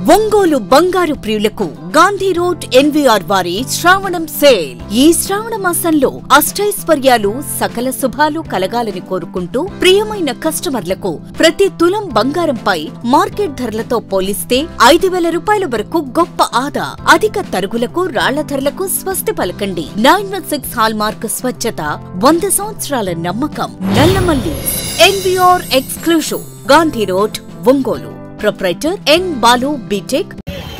ఒంగోలు బంగారు ప్రియులకు Gandhi road NVR వారి శ్రావణం సేల్ ఈ శ్రావణ మాసంలో అష్టైశ్వర్యాలు సకల శుభాలు కలగాలని కోరుకుంటూ ప్రియమైన కస్టమర్లకు ప్రతి తులం బంగారంపై మార్కెట్ ధరలతో పోలిస్తే ఐదు వేల రూపాయల వరకు గొప్ప ఆదా అధిక తరుగులకు రాళ్ల ధరలకు స్వస్తి పలకండి nine one six hallmark స్వచ్ఛత వంద సంవత్సరాల నమ్మకం Nallamalli NVR exclusive Gandhi road Ongole proprietor N Balu B Tech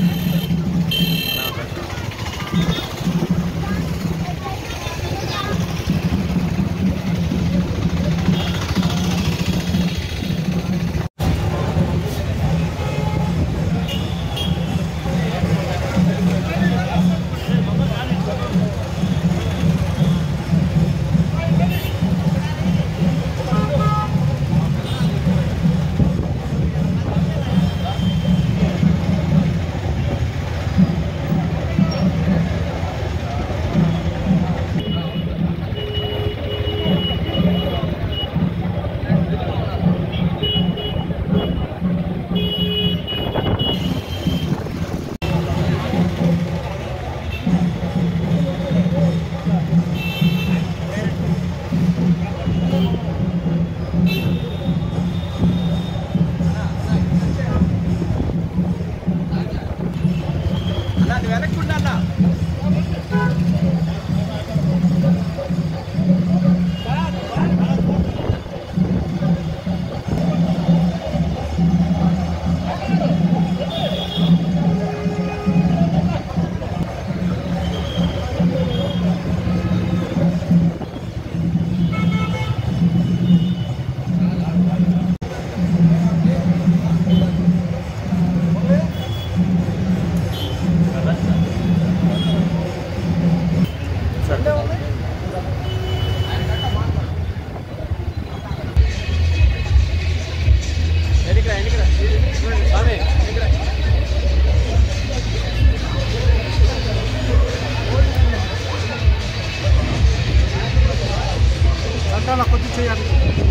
సంతాన కొద్ది చేయాలి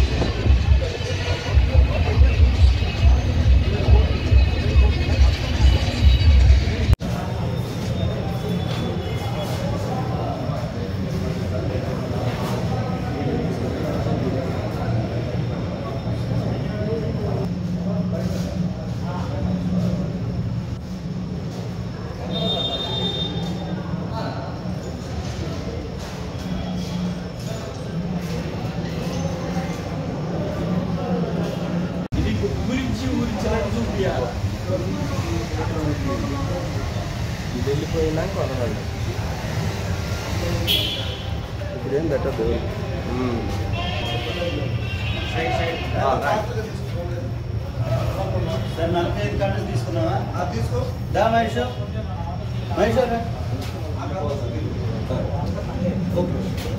ఇది గురించి ఊరించినట్టు చూపియాలి ఇది వెళ్ళిపోయినాక కొనగలడు ఇప్పుడేం పెట్టద్దు సార్ నలభై ఐదు కార్డు తీసుకున్నావా తీసుకో దా మహేష్ మహేష్ రా. ఓకే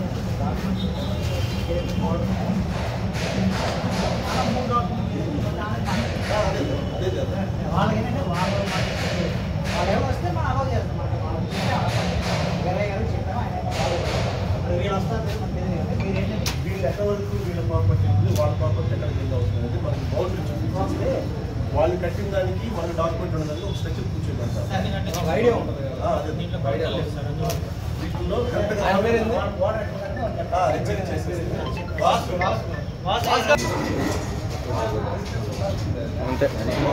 వీళ్ళు ఎక్కడ వరకు వీళ్ళ ప్రాపర్టీ ఉంది వాళ్ళ ప్రాపర్టీ ఎక్కడ కింద అవుతుంది అనేది మనకి బౌండరీ చూపించేస్తే వాళ్ళు కట్టిన దానికి మన డాక్యుమెంట్ ఉన్నదానికి ఒక స్ట్రక్చర్ కూర్చోబెడతారు ఐడియా ఉంటుంది కదా. ఆ, అదే దీంట్లో ఐడియా లేదు సార్. వీటిలో కరెక్ట్గా ఆయన పేరు ఏంది? ఆ, రిజెక్ట్ చేసేసి వాసు, వాసు. వాసు. అంతే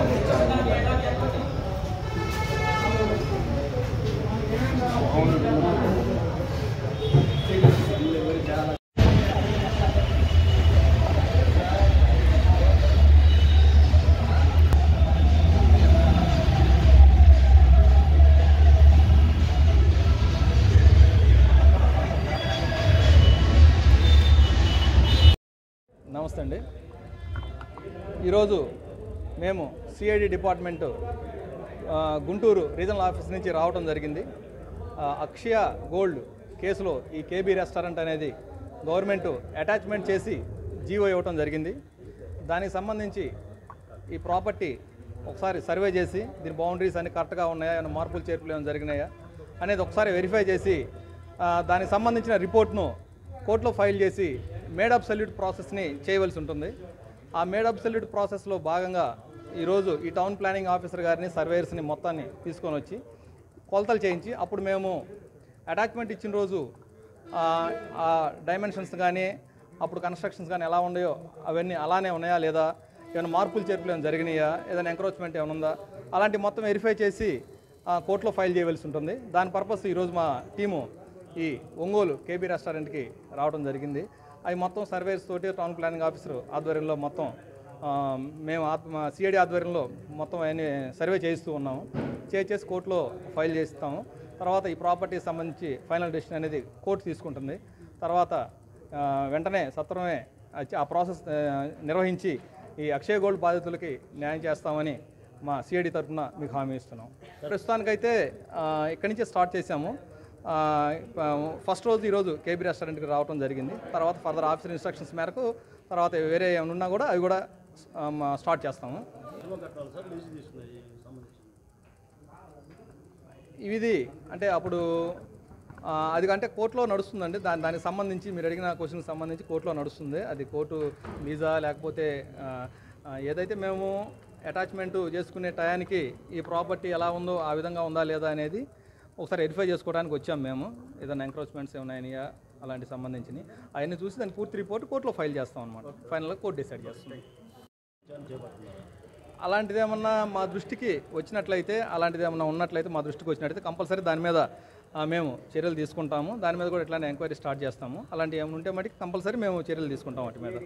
నమస్తే అండి ఈరోజు మేము సిఐడి డిపార్ట్మెంటు ఆ, గుంటూరు రీజనల్ ఆఫీస్ నుంచి రావడం జరిగింది ఆ, అక్షయ గోల్డ్ కేసులో ఈ కేబీ రెస్టారెంట్ అనేది గవర్నమెంట్ అటాచ్మెంట్ చేసి జీవో ఇవ్వటం జరిగింది దానికి సంబంధించి ఈ ప్రాపర్టీ ఒకసారి సర్వే చేసి దీని బౌండరీస్ అన్ని కరెక్ట్గా ఉన్నాయా ఏమైనా మార్పులు చేర్పులు ఏమైనా జరిగినాయా అనేది ఒకసారి వెరిఫై చేసి ఆ, దానికి సంబంధించిన రిపోర్ట్ను కోర్టులో ఫైల్ చేసి మేడ్ ఆఫ్ సల్యూట్ ప్రాసెస్ని చేయవలసి ఉంటుంది ఆ మేడ్ ఆఫ్ సల్యూట్ ప్రాసెస్లో భాగంగా ఈరోజు ఈ టౌన్ ప్లానింగ్ ఆఫీసర్ గారిని సర్వేయర్స్ని మొత్తాన్ని తీసుకొని వచ్చి కొలతలు చేయించి అప్పుడు మేము అటాచ్మెంట్ ఇచ్చిన రోజు ఆ, ఆ డైమెన్షన్స్ కానీ అప్పుడు కన్స్ట్రక్షన్స్ కానీ ఎలా ఉన్నాయో అవన్నీ అలానే ఉన్నాయా లేదా ఏమైనా మార్పులు చేర్పులు ఏమైనా జరిగినాయా ఏదైనా ఎంక్రోచ్మెంట్ ఏమైనా ఉందా అలాంటి మొత్తం వెరిఫై చేసి ఆ, కోర్టులో ఫైల్ చేయవలసి ఉంటుంది దాని పర్పస్ ఈరోజు మా టీము ఈ ఒంగోలు కేబీ రెస్టారెంట్కి రావడం జరిగింది అవి మొత్తం సర్వేస్ తోటి టౌన్ ప్లానింగ్ ఆఫీసర్ ఆధ్వర్యంలో మొత్తం ఆ, మేము ఆత్మ సిఐడి ఆధ్వర్యంలో మొత్తం అవన్నీ సర్వే చేయిస్తూ ఉన్నాము చేసి కోర్టులో ఫైల్ చేస్తాము తర్వాత ఈ ప్రాపర్టీకి సంబంధించి ఫైనల్ డెసిషన్ అనేది కోర్టు తీసుకుంటుంది తర్వాత ఆ, వెంటనే సత్వరమే వచ్చి ఆ ప్రాసెస్ ఆ, నిర్వహించి ఈ అక్షయ గోల్డ్ బాధితులకి న్యాయం చేస్తామని మా సిఐడి తరఫున మీకు హామీ ఇస్తున్నాం ప్రస్తుతానికైతే ఆ, ఇక్కడి నుంచే స్టార్ట్ చేశాము ఆ, ఫస్ట్ రోజు ఈరోజు కేబీ రెస్టారెంట్కి రావడం జరిగింది తర్వాత ఫర్దర్ ఆఫీసర్ ఇన్స్ట్రక్షన్స్ మేరకు తర్వాత వేరే ఏమైనా ఉన్నా కూడా అవి కూడా ఆ, మా స్టార్ట్ చేస్తాము కట్టాలి సార్ లీజు తీసుకున్నాయి సంబంధించి ఇది అంటే అప్పుడు ఆ, అది అంటే కోర్టులో నడుస్తుందండి దాని దానికి సంబంధించి మీరు అడిగిన క్వశ్చన్కి సంబంధించి కోర్టులో నడుస్తుంది అది కోర్టు వీజా లేకపోతే ఆ, ఆ, ఏదైతే మేము అటాచ్మెంట్ చేసుకునే టయానికి ఈ ప్రాపర్టీ ఎలా ఉందో ఆ విధంగా ఉందా లేదా అనేది ఒకసారి వెరిఫై చేసుకోవడానికి వచ్చాం మేము ఏదైనా ఎంక్రోచ్మెంట్స్ ఏమైనా అలాంటి సంబంధించి అవన్నీ చూసి దాని పూర్తి రిపోర్ట్ కోర్టులో ఫైల్ చేస్తాం అనమాట ఫైనల్గా కోర్టు డిసైడ్ చేస్తుంది అలాంటిది ఏమన్నా మా దృష్టికి వచ్చినట్లయితే అలాంటిది ఏమన్నా ఉన్నట్లయితే మా దృష్టికి వచ్చినట్లయితే కంపల్సరీ దాని మీద ఆ, మేము చర్యలు తీసుకుంటాము దాని మీద కూడా ఇట్లానే ఎంక్వైరీ స్టార్ట్ చేస్తాము అలాంటి ఏమైనా ఉంటే మటుకు కంపల్సరీ మేము చర్యలు తీసుకుంటాం వాటి మీద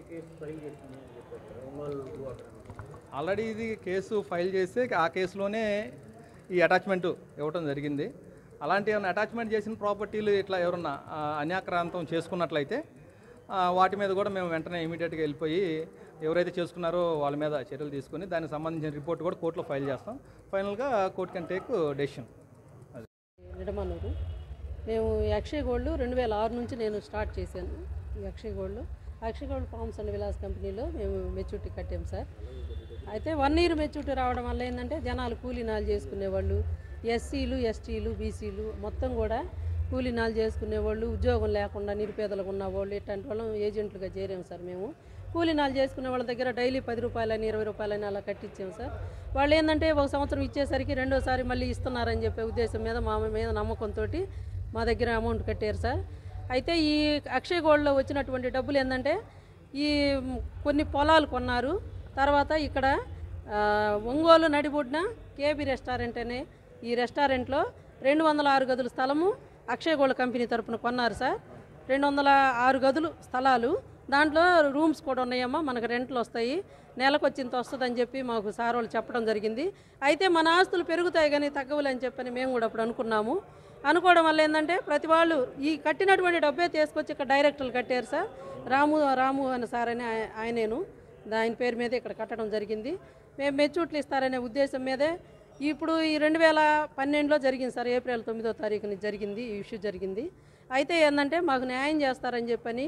ఆల్రెడీ ఇది కేసు ఫైల్ చేస్తే ఆ కేసులోనే ఈ అటాచ్మెంట్ ఇవ్వటం జరిగింది అలాంటి ఏమైనా అటాచ్మెంట్ చేసిన ప్రాపర్టీలు ఇట్లా ఎవరన్నా ఆ, అన్యాక్రాంతం చేసుకున్నట్లయితే ఆ, వాటి మీద కూడా మేము వెంటనే ఇమీడియట్గా వెళ్ళిపోయి ఎవరైతే చేసుకున్నారో వాళ్ళ మీద చర్యలు తీసుకొని దానికి సంబంధించిన రిపోర్ట్ కూడా కోర్టులో ఫైల్ చేస్తాం ఫైనల్గా court can take decision Nidamanuru మేము ఈ అక్షయ్ గోల్డ్ రెండు వేల ఆరు నుంచి నేను స్టార్ట్ చేశాను ఈ Akshay gold Akshay gold farms and villas కంపెనీలో మేము మెచ్యూరిటీ కట్టాం సార్ అయితే వన్ ఇయర్ మెచ్యూరిటీ రావడం వల్ల ఏంటంటే జనాలు కూలీనాలు చేసుకునేవాళ్ళు ఎస్సీలు ఎస్టీలు బీసీలు మొత్తం కూడా కూలీనాలు చేసుకునేవాళ్ళు ఉద్యోగం లేకుండా నిరుపేదలకు ఉన్నవాళ్ళు ఇట్లాంటి వాళ్ళం ఏజెంట్లుగా చేరాము సార్ మేము కూలీనాలు చేసుకునే వాళ్ళ దగ్గర డైలీ పది రూపాయలని ఇరవై రూపాయలని అలా కట్టించాం సార్ వాళ్ళు ఏంటంటే ఒక సంవత్సరం ఇచ్చేసరికి రెండోసారి మళ్ళీ ఇస్తున్నారని చెప్పే ఉద్దేశం మీద మా మీద నమ్మకంతో మా దగ్గర అమౌంట్ కట్టారు సార్ అయితే ఈ అక్షయ్ గోల్డ్లో వచ్చినటువంటి డబ్బులు ఏంటంటే ఈ మ్, కొన్ని పొలాలు కొన్నారు తర్వాత ఇక్కడ ఆ, ఒంగోలు నడిబొడ్డున కేబీ రెస్టారెంట్ అనే ఈ రెస్టారెంట్లో రెండు వందల ఆరు గదుల స్థలము అక్షయ్ గోల్డ్ కంపెనీ తరపున కొన్నారు సార్ రెండు వందల ఆరు గదులు స్థలాలు దాంట్లో రూమ్స్ కూడా ఉన్నాయమ్మా మనకు రెంట్లు వస్తాయి నెలకు వచ్చింత వస్తుందని చెప్పి మాకు సార్ వాళ్ళు చెప్పడం జరిగింది అయితే మన ఆస్తులు పెరుగుతాయి కానీ తగ్గవులని చెప్పని మేము కూడా అప్పుడు అనుకున్నాము అనుకోవడం వల్ల ఏంటంటే ప్రతి వాళ్ళు ఈ కట్టినటువంటి డబ్బే తీసుకొచ్చి ఇక్కడ డైరెక్టర్లు కట్టారు సార్ రాము రాము అని సార్ అని ఆయ- ఆయనేను ఆయన పేరు మీదే ఇక్కడ కట్టడం జరిగింది మేము మెచ్యూట్లు ఇస్తారనే ఉద్దేశం మీదే ఇప్పుడు ఈ రెండు వేల పన్నెండులో జరిగింది సార్ ఏప్రిల్ తొమ్మిదో తారీఖుని జరిగింది ఈ ఇష్యూ జరిగింది అయితే ఏంటంటే మాకు న్యాయం చేస్తారని చెప్పని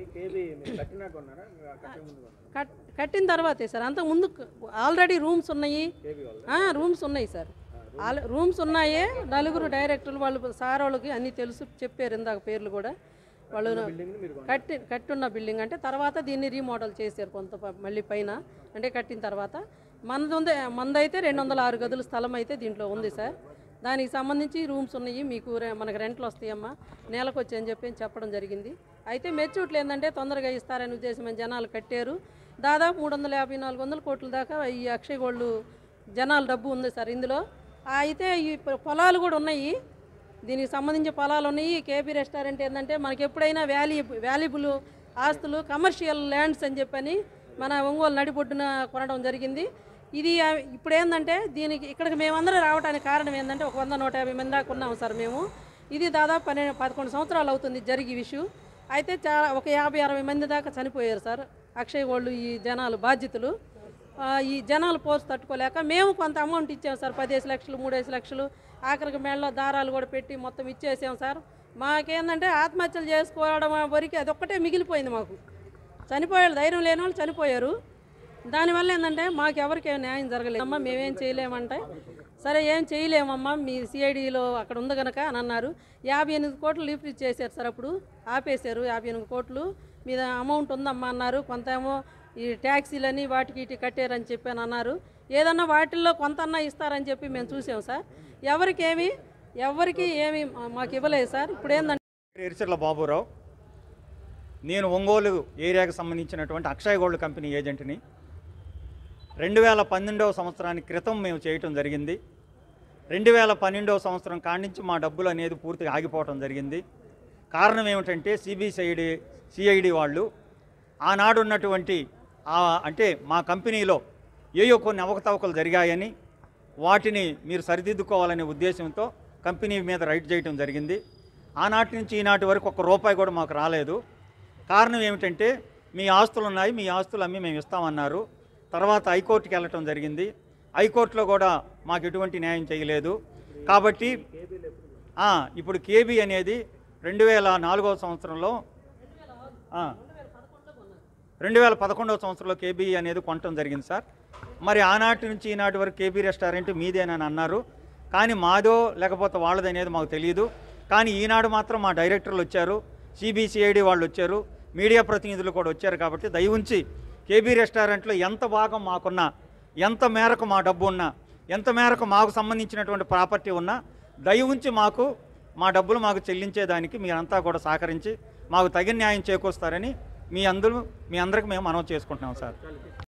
కట్ కట్టిన తర్వాతే సార్ అంత ముందు ఆల్రెడీ రూమ్స్ ఉన్నాయి ఆ, రూమ్స్ ఉన్నాయి సార్ ఆల్ రూమ్స్ ఉన్నాయే నలుగురు డైరెక్టర్లు వాళ్ళు సార్ వాళ్ళకి అన్నీ తెలుసు చెప్పారు ఇందాక పేర్లు కూడా వాళ్ళు కట్టి కట్టున్న బిల్డింగ్ అంటే తర్వాత దీన్ని రీమోడల్ చేశారు కొంత ప- మళ్ళీ పైన అంటే కట్టిన తర్వాత మనది ఉంది మనదైతే రెండు వందల ఆరు గదుల స్థలం అయితే దీంట్లో ఉంది సార్ దానికి సంబంధించి రూమ్స్ ఉన్నాయి మీకు రె- మనకు రెంట్లు వస్తాయమ్మా నెలకు వచ్చి అని చెప్పి చెప్పడం జరిగింది అయితే మెచ్యూట్లు ఏంటంటే తొందరగా ఇస్తారనే ఉద్దేశం జనాలు కట్టారు దాదాపు మూడు వందల యాభై నాలుగు వందల కోట్ల దాకా ఈ అక్షయ గోల్డ్ జనాల డబ్బు ఉంది సార్ ఇందులో అయితే ఈ పొ- పొలాలు కూడా ఉన్నాయి దీనికి సంబంధించిన పొలాలు ఉన్నాయి కేబీ రెస్టారెంట్ ఏంటంటే మనకి ఎప్పుడైనా వ్యాలీ వాల్యుబుల్ ఆస్తులు కమర్షియల్ ల్యాండ్స్ అని చెప్పని మన ఒంగోలు నడిబొడ్డున కొనడం జరిగింది ఇది ఆ, ఇప్పుడు ఏంటంటే దీనికి ఇక్కడికి మేమందరం రావడానికి కారణం ఏంటంటే ఒక వంద నూట యాభై మంది దాకా ఉన్నాం సార్ మేము ఇది దాదాపు పన్నెండు పదకొండు సంవత్సరాలు అవుతుంది జరిగి విషయం అయితే చాలా ఒక యాభై అరవై మంది దాకా చనిపోయారు సార్ అక్షయ్ గోల్డ్ ఈ జనాలు బాధ్యతలు ఆ, ఈ జనాలు పోస్ట్ తట్టుకోలేక మేము కొంత అమౌంట్ ఇచ్చాం సార్ పదిహేను లక్షలు మూడేసి లక్షలు ఆఖరికి మేడలో దారాలు కూడా పెట్టి మొత్తం ఇచ్చేసాం సార్ మాకేందంటే ఆత్మహత్యలు చేసుకోవడం వరకు అదొక్కటే మిగిలిపోయింది మాకు చనిపోయారు ధైర్యం లేని వాళ్ళు చనిపోయారు దానివల్ల ఏంటంటే మాకు ఎవరికి ఏం న్యాయం జరగలేదు అమ్మ మేమేం చేయలేమంటే సరే ఏం చేయలేమమ్మా మీ సిఐడిలో అక్కడ ఉంది కనుక అని అన్నారు యాభై ఎనిమిది కోట్లు లీఫ్ చేశారు సార్ అప్పుడు ఆపేశారు యాభై ఎనిమిది కోట్లు మీద అమౌంట్ ఉందమ్మా అన్నారు కొంత ఏమో ఈ ట్యాక్సీలని వాటికి ఇటు కట్టారని చెప్పాను అన్నారు ఏదన్నా వాటిల్లో కొంత అన్నా ఇస్తారని చెప్పి మేము చూసాం సార్ ఎవరికి ఏమి ఎవరికి ఏమి మా- మాకు ఇవ్వలేదు సార్ ఇప్పుడు ఏంటంటే ఎరిచెర్ల బాబురావు నేను ఒంగోలు ఏరియాకి సంబంధించినటువంటి అక్షయ్ గోల్డ్ కంపెనీ ఏజెంట్ని రెండు వేల పన్నెండవ సంవత్సరానికి క్రితం మేము చేయటం జరిగింది రెండు వేల పన్నెండవ సంవత్సరం కాడి నుంచి మా డబ్బులు అనేది పూర్తిగా ఆగిపోవటం జరిగింది కారణం ఏమిటంటే సిబిసిఐడి సిఐడి వాళ్ళు ఆనాడు ఉన్నటువంటి ఆ అంటే మా కంపెనీలో ఏయో కొన్ని అవకతవకలు జరిగాయని వాటిని మీరు సరిదిద్దుకోవాలనే ఉద్దేశంతో కంపెనీ మీద రైట్ చేయటం జరిగింది ఆనాటి నుంచి ఈనాటి వరకు ఒక్క రూపాయి కూడా మాకు రాలేదు కారణం ఏమిటంటే మీ ఆస్తులు ఉన్నాయి మీ ఆస్తులు అమ్మి మేము ఇస్తామన్నారు తర్వాత హైకోర్టుకి వెళ్ళటం జరిగింది హైకోర్టులో కూడా మాకు ఎటువంటి న్యాయం చేయలేదు కాబట్టి ఆ, ఇప్పుడు కేబీ అనేది రెండు వేల నాలుగవ సంవత్సరంలో ఆ, రెండు వేల పదకొండవ సంవత్సరంలో కేబీ అనేది కొనటం జరిగింది సార్ మరి ఆనాటి నుంచి ఈనాటి వరకు కేబీ రెస్టారెంట్ మీదేనని అన్నారు కానీ మాదో లేకపోతే వాళ్ళది అనేది మాకు తెలియదు కానీ ఈనాడు మాత్రం మా డైరెక్టర్లు వచ్చారు సిబిసిఐడి వాళ్ళు వచ్చారు మీడియా ప్రతినిధులు కూడా వచ్చారు కాబట్టి దయ ఉంచి కేబీ రెస్టారెంట్లో ఎంత భాగం మాకున్నా ఎంత మేరకు మా డబ్బు ఉన్నా ఎంత మేరకు మాకు సంబంధించినటువంటి ప్రాపర్టీ ఉన్నా దయ ఉంచి మాకు మా డబ్బులు మాకు చెల్లించేదానికి మీరంతా కూడా సహకరించి మాకు తగిన న్యాయం చేకూరుస్తారని మీ అందరూ మీ అందరికి మేము మనవి చేసుకుంటున్నాం సార్